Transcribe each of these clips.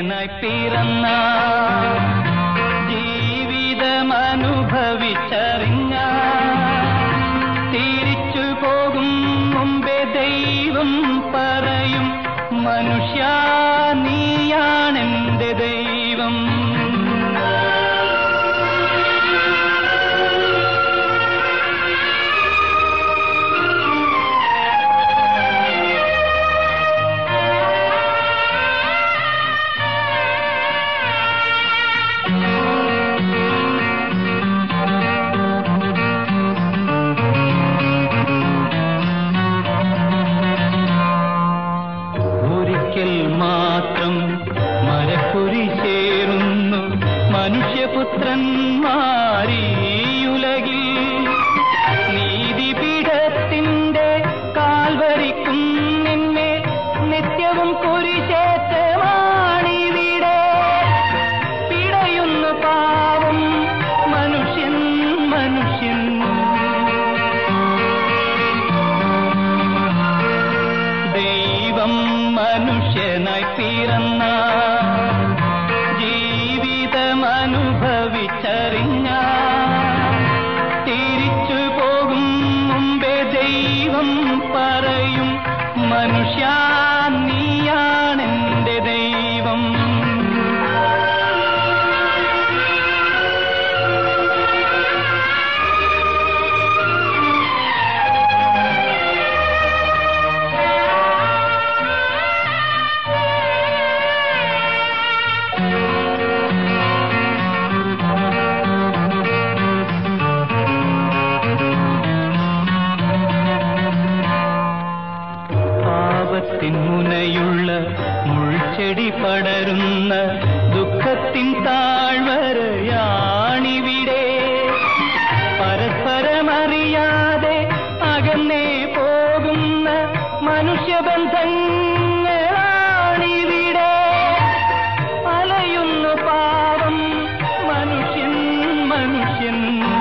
മനുഷ്യനായി പിറന്ന ജീവിതമനുഭവിച്ചറിഞ്ഞ തിരിച്ചു പോകും മുമ്പേ ദൈവം പറയും മനുഷ്യ നീയാണെന്റെ ദൈവം ഒരിക്കൽ മാത്രം മരക്കുരി ചേരുന്നു മനുഷ്യപുത്രന്മാരീയുലകിൽ നീതിപീഠത്തിന്റെ കാൽവരിക്കും നിന്നെ നിത്യവും കുരിശേറ്റമാണിവിടെ പിടയുന്നു പാവം മനുഷ്യൻ മനുഷ്യൻ ദൈവം മനുഷ്യനായി പിറന്ന ജീവിതമനുഭവിച്ചറിഞ്ഞ തിരിച്ചു പോകും മുമ്പേ ദൈവം പറയും മനുഷ്യ നീയാണെന്റെ ദൈവം പാപത്തിൻ മുനയുള്ള മുൾച്ചെടി പടരുന്ന ദുഃഖത്തിൻ താഴ്വരയാണിവിടെ പരസ്പരമറിയാതെ അകന്നേ പോകുന്ന മനുഷ്യബന്ധങ്ങളാണിവിടെ അലയുന്നു പാവം മനുഷ്യൻ മനുഷ്യൻ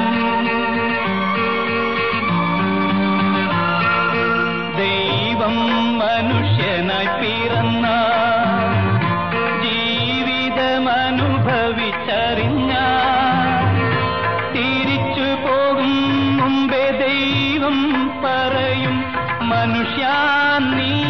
ദൈവം മനുഷ്യനായി പിറന്ന ജീവിതമനുഭവിച്ചറിഞ്ഞ തിരിച്ചു പോകും മുമ്പേ ദൈവം പറയും മനുഷ്യ നീ